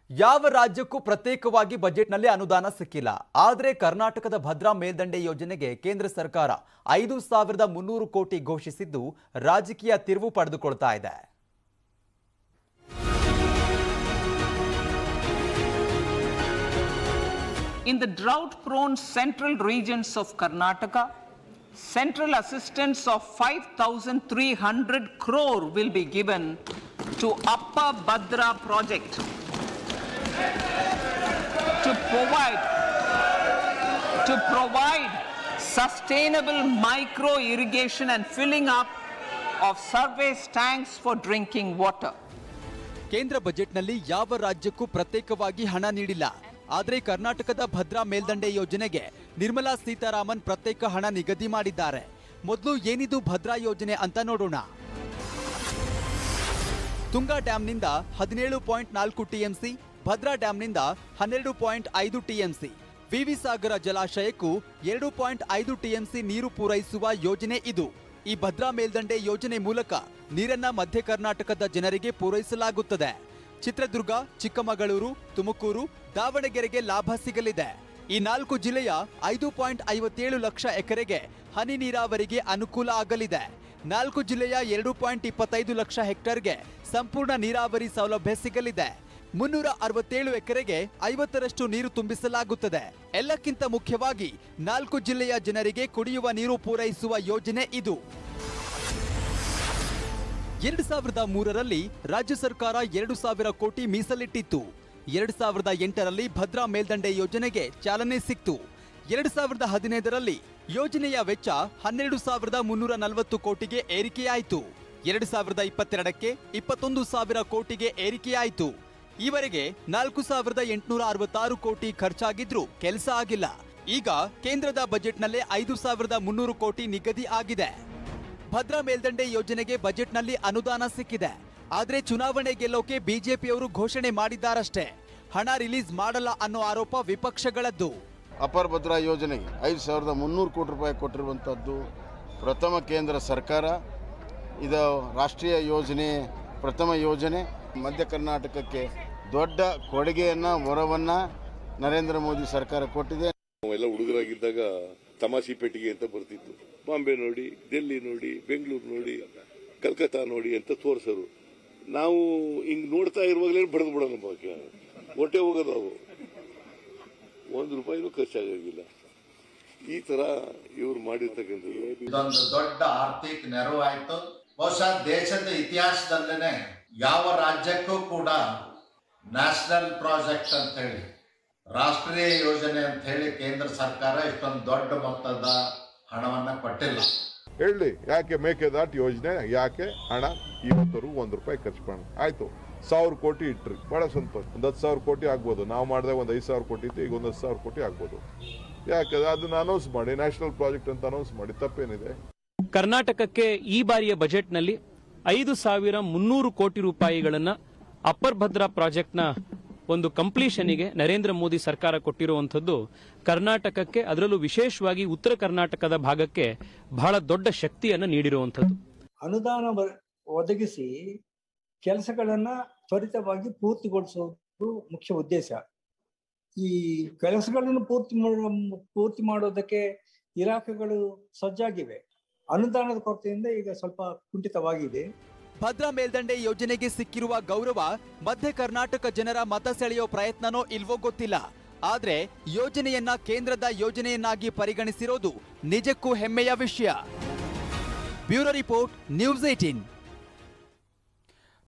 ಯಾವ ರಾಜ್ಯಕ್ಕೂ ಪ್ರತ್ಯೇಕವಾಗಿ ಬಜೆಟ್ನಲ್ಲಿ ಅನುದಾನ ಸಿಕ್ಕಿಲ್ಲ ಆದರೆ ಕರ್ನಾಟಕದ ಭದ್ರಾ ಮೇಲ್ದಂಡೆ ಯೋಜನೆಗೆ ಕೇಂದ್ರ ಸರ್ಕಾರ ಐದು ಸಾವಿರದ ಮುನ್ನೂರು ಕೋಟಿ ಘೋಷಿಸಿದ್ದು ರಾಜಕೀಯ ತಿರುವು ಪಡೆದುಕೊಳ್ತಾ ಇದೆ In the drought prone central regions of Karnataka, central assistance of 5,300 crore will be given to Upper Badra project to provide to provide sustainable micro irrigation and filling up of surface tanks for drinking water. ಕೇಂದ್ರ ಬಜೆಟ್ನಲ್ಲಿ ಯಾವ ರಾಜ್ಯಕ್ಕೂ ಪ್ರತ್ಯೇಕವಾಗಿ ಹಣ ನೀಡಿಲ್ಲ ಆದರೆ ಕರ್ನಾಟಕದ ಭದ್ರಾ ಮೇಲ್ದಂಡೆ ಯೋಜನೆಗೆ ನಿರ್ಮಲಾ ಸೀತಾರಾಮನ್ ಪ್ರತ್ಯೇಕ ಹಣ ನಿಗದಿ ಮಾಡಿದ್ದಾರೆ ಮೊದಲು ಏನಿದು ಭದ್ರಾ ಯೋಜನೆ ಅಂತ ನೋಡೋಣ ತುಂಗಾ ಡ್ಯಾಂನಿಂದ ಹದಿನೇಳು ಪಾಯಿಂಟ್ ನಾಲ್ಕು ಟಿಎಂಸಿ ಭದ್ರಾ ಡ್ಯಾಂನಿಂದ ಹನ್ನೆರಡು ಪಾಯಿಂಟ್ ಐದು ಟಿಎಂಸಿ ವಿವಿ ಸಾಗರ ಜಲಾಶಯಕ್ಕೂ ಎರಡು ಪಾಯಿಂಟ್ ಐದು ಟಿಎಂಸಿ ನೀರು ಪೂರೈಸುವ ಯೋಜನೆ ಇದು ಈ ಭದ್ರಾ ಮೇಲ್ದಂಡೆ ಯೋಜನೆ ಮೂಲಕ ನೀರನ್ನ ಮಧ್ಯ ಕರ್ನಾಟಕದ ಜನರಿಗೆ ಪೂರೈಸಲಾಗುತ್ತದೆ ಚಿತ್ರದುರ್ಗ ಚಿಕ್ಕಮಗಳೂರು ತುಮಕೂರು ದಾವಣಗೆರೆಗೆ ಲಾಭ ಸಿಗಲಿದೆ ಈ ನಾಲ್ಕು ಜಿಲ್ಲೆಯ ಐದು ಪಾಯಿಂಟ್ ಐವತ್ತೇಳು ಲಕ್ಷ ಎಕರೆಗೆ ಹನಿ ನೀರಾವರಿಗೆ ಅನುಕೂಲ ಆಗಲಿದೆ ನಾಲ್ಕು ಜಿಲ್ಲೆಯ ಎರಡು ಪಾಯಿಂಟ್ ಇಪ್ಪತ್ತೈದು ಲಕ್ಷ ಹೆಕ್ಟರ್ಗೆ ಸಂಪೂರ್ಣ ನೀರಾವರಿ ಸೌಲಭ್ಯ ಸಿಗಲಿದೆ ಮುನ್ನೂರ ಅರವತ್ತೇಳು ಎಕರೆಗೆ ಐವತ್ತರಷ್ಟು ನೀರು ತುಂಬಿಸಲಾಗುತ್ತದೆ ಎಲ್ಲಕ್ಕಿಂತ ಮುಖ್ಯವಾಗಿ ನಾಲ್ಕು ಜಿಲ್ಲೆಯ ಜನರಿಗೆ ಕುಡಿಯುವ ನೀರು ಪೂರೈಸುವ ಯೋಜನೆ ಇದು ಎರಡು ಸಾವಿರದ ಮೂರರಲ್ಲಿ ರಾಜ್ಯ ಸರ್ಕಾರ ಎರಡು ಸಾವಿರ ಕೋಟಿ ಮೀಸಲಿಟ್ಟಿತ್ತು ಎರಡು ಸಾವಿರದ ಎಂಟರಲ್ಲಿ ಭದ್ರಾ ಮೇಲ್ದಂಡೆ ಯೋಜನೆಗೆ ಚಾಲನೆ ಸಿಕ್ತು ಎರಡು ಸಾವಿರದ ಹದಿನೈದರಲ್ಲಿ ಯೋಜನೆಯ ವೆಚ್ಚ ಹನ್ನೆರಡು ಸಾವಿರದ ಮುನ್ನೂರ ನಲವತ್ತು ಕೋಟಿಗೆ ಏರಿಕೆಯಾಯಿತು ಎರಡು ಸಾವಿರದ ಇಪ್ಪತ್ತೆರಡಕ್ಕೆ ಇಪ್ಪತ್ತೊಂದು ಸಾವಿರ ಕೋಟಿಗೆ ಏರಿಕೆಯಾಯಿತು ಈವರೆಗೆ ನಾಲ್ಕು ಸಾವಿರದ ಎಂಟುನೂರ ಅರವತ್ತಾರು ಕೋಟಿ ಖರ್ಚಾಗಿದ್ರೂ ಕೆಲಸ ಆಗಿಲ್ಲ ಈಗ ಕೇಂದ್ರದ ಬಜೆಟ್ನಲ್ಲೇ ಐದು ಸಾವಿರದ ಮುನ್ನೂರು ಕೋಟಿ ನಿಗದಿ ಆಗಿದೆ ಭದ್ರಾ ಮೇಲ್ದಂಡೆ ಯೋಜನೆಗೆ ಬಜೆಟ್ನಲ್ಲಿ ಅನುದಾನ ಸಿಕ್ಕಿದೆ ಆದ್ರೆ ಚುನಾವಣೆ ಗೆಲ್ಲೋಕೆ ಬಿಜೆಪಿಯವರು ಘೋಷಣೆ ಮಾಡಿದ್ದಾರಷ್ಟೇ ಹಣ ರಿಲೀಸ್ ಮಾಡಲ್ಲ ಅನ್ನೋ ಆರೋಪ ವಿಪಕ್ಷಗಳದ್ದು ಅಪರ ಭದ್ರಾ ಯೋಜನೆಗೆ ಐದು ಸಾವಿರದ ಮುನ್ನೂರು ಕೋಟಿ ರೂಪಾಯಿ ಕೊಟ್ಟಿರುವಂಥದ್ದು ಪ್ರಥಮ ಕೇಂದ್ರ ಸರ್ಕಾರ ಇದು ರಾಷ್ಟ್ರೀಯ ಯೋಜನೆ ಪ್ರಥಮ ಯೋಜನೆ ಮಧ್ಯ ಕರ್ನಾಟಕಕ್ಕೆ ದೊಡ್ಡ ಕೊಡುಗೆಯನ್ನು ವರವನ್ನು ನರೇಂದ್ರ ಮೋದಿ ಸರ್ಕಾರ ಕೊಟ್ಟಿದೆ ನಾವೆಲ್ಲ ಹುಡುಗರಾಗಿದ್ದಾಗ ತಮಾಷಿ ಪೆಟ್ಟಿಗೆ ಅಂತ ಬರ್ತಿತ್ತು ಬಾಂಬೆ ನೋಡಿ ಡೆಲ್ಲಿ ನೋಡಿ ಬೆಂಗಳೂರು ನೋಡಿ ಕಲ್ಕತ್ತಾ ನೋಡಿ ಅಂತ ತೋರಿಸೋರು ನಾವು ಹಿಂಗ್ ನೋಡ್ತಾ ಇರುವಾಗಲೇ ಬಡ್ದು ಬಿಡೋಣ ಬಗ್ಗೆ ಹೊಟ್ಟೆ ಹೋಗೋದು ಅವು ಒಂದು ರೂಪಾಯಿನೂ ಖರ್ಚಾಗಿಲ್ಲ ಈ ತರ ಇವ್ರು ಮಾಡಿರ್ತಕ್ಕಂಥದ್ದು ಇದೊಂದು ದೊಡ್ಡ ಆರ್ಥಿಕ ನೆರವು ಆಯ್ತು ಬಹುಶಃ ದೇಶದ ಇತಿಹಾಸದಲ್ಲೇನೆ ಯಾವ ರಾಜ್ಯಕ್ಕೂ ಕೂಡ ನ್ಯಾಷನಲ್ ಪ್ರಾಜೆಕ್ಟ್ ಅಂತ ಹೇಳಿ ರಾಷ್ಟ್ರೀಯ ಯೋಜನೆ ಅಂತ ಹೇಳಿ ಕೇಂದ್ರ ಸರ್ಕಾರ ಇಷ್ಟೊಂದು ದೊಡ್ಡ ಮೊತ್ತದ ಹಣವನ್ನ ಕೊಟ್ಟಿಲ್ಲ ಹೇಳಿ ಯಾಕೆ ಮೇಕೆದಾಟ್ ಯೋಜನೆ ಯಾಕೆ ಹಣ ಇವತ್ತರು ಒಂದ್ ರೂಪಾಯಿ ಖರ್ಚು ಮಾಡೋಣ ಆಯ್ತು ಸಾವಿರ ಕೋಟಿ ಇಟ್ರಿ ಬಹಳ ಸಂತೋಷ ಒಂದ್ ಹತ್ತು ಸಾವಿರ ಕೋಟಿ ಆಗ್ಬೋದು ನಾವು ಮಾಡಿದಾಗ ಒಂದ್ ಐದು ಸಾವಿರ ಕೋಟಿ ಇತ್ತು ಈಗ ಒಂದ್ ಹತ್ತು ಸಾವಿರ ಕೋಟಿ ಆಗ್ಬೋದು ಯಾಕಂದ್ರೆ ಅದನ್ನ ಅನೌನ್ಸ್ ಮಾಡಿ ನ್ಯಾಷನಲ್ ಪ್ರಾಜೆಕ್ಟ್ ಅಂತ ಅನೌನ್ಸ್ ಮಾಡಿ ತಪ್ಪೇನಿದೆ ಕರ್ನಾಟಕಕ್ಕೆ ಈ ಬಾರಿಯ ಬಜೆಟ್ನಲ್ಲಿ ಐದು ಸಾವಿರ ಮುನ್ನೂರು ಕೋಟಿ ರೂಪಾಯಿಗಳನ್ನ ಅಪ್ಪರ್ ಭದ್ರಾ ಪ್ರಾಜೆಕ್ಟ್ನ ಒಂದು ಕಂಪ್ಲೀಷನ್ಗೆ ನರೇಂದ್ರ ಮೋದಿ ಸರ್ಕಾರ ಕೊಟ್ಟಿರುವಂಥದ್ದು ಕರ್ನಾಟಕಕ್ಕೆ ಅದರಲ್ಲೂ ವಿಶೇಷವಾಗಿ ಉತ್ತರ ಕರ್ನಾಟಕದ ಭಾಗಕ್ಕೆ ಬಹಳ ದೊಡ್ಡ ಶಕ್ತಿಯನ್ನು ನೀಡಿರುವಂಥದ್ದು ಅನುದಾನ ಬ- ಒದಗಿಸಿ ಕೆಲಸಗಳನ್ನ ತ್ವರಿತವಾಗಿ ಪೂರ್ತಿಗೊಳಿಸುವುದು ಮುಖ್ಯ ಉದ್ದೇಶ ಈ ಕೆಲಸಗಳನ್ನು ಪೂರ್ತಿ ಮಾಡುವ ಪೂರ್ತಿ ಮಾಡೋದಕ್ಕೆ ಇಲಾಖೆಗಳು ಸಜ್ಜಾಗಿವೆ ಅನುದಾನದ ಕೊರತೆಯಿಂದ ಈಗ ಸ್ವಲ್ಪ ಕುಂಠಿತವಾಗಿದೆ ಭದ್ರಾ ಮೇಲ್ದಂಡೆ ಯೋಜನೆಗೆ ಸಿಕ್ಕಿರುವ ಗೌರವ ಮಧ್ಯ ಕರ್ನಾಟಕ ಜನರ ಮತ ಸೆಳೆಯೋ ಪ್ರಯತ್ನನೋ ಇಲ್ವೋ ಗೊತ್ತಿಲ್ಲ ಆದ್ರೆ ಯೋಜನೆಯನ್ನ ಕೇಂದ್ರದ ಯೋಜನೆಯನ್ನಾಗಿ ಪರಿಗಣಿಸಿರೋದು ನಿಜಕ್ಕೂ ಹೆಮ್ಮೆಯ ವಿಷಯ ಬ್ಯೂರೋ ರಿಪೋರ್ಟ್ ನ್ಯೂಸ್ ಏಟೀನ್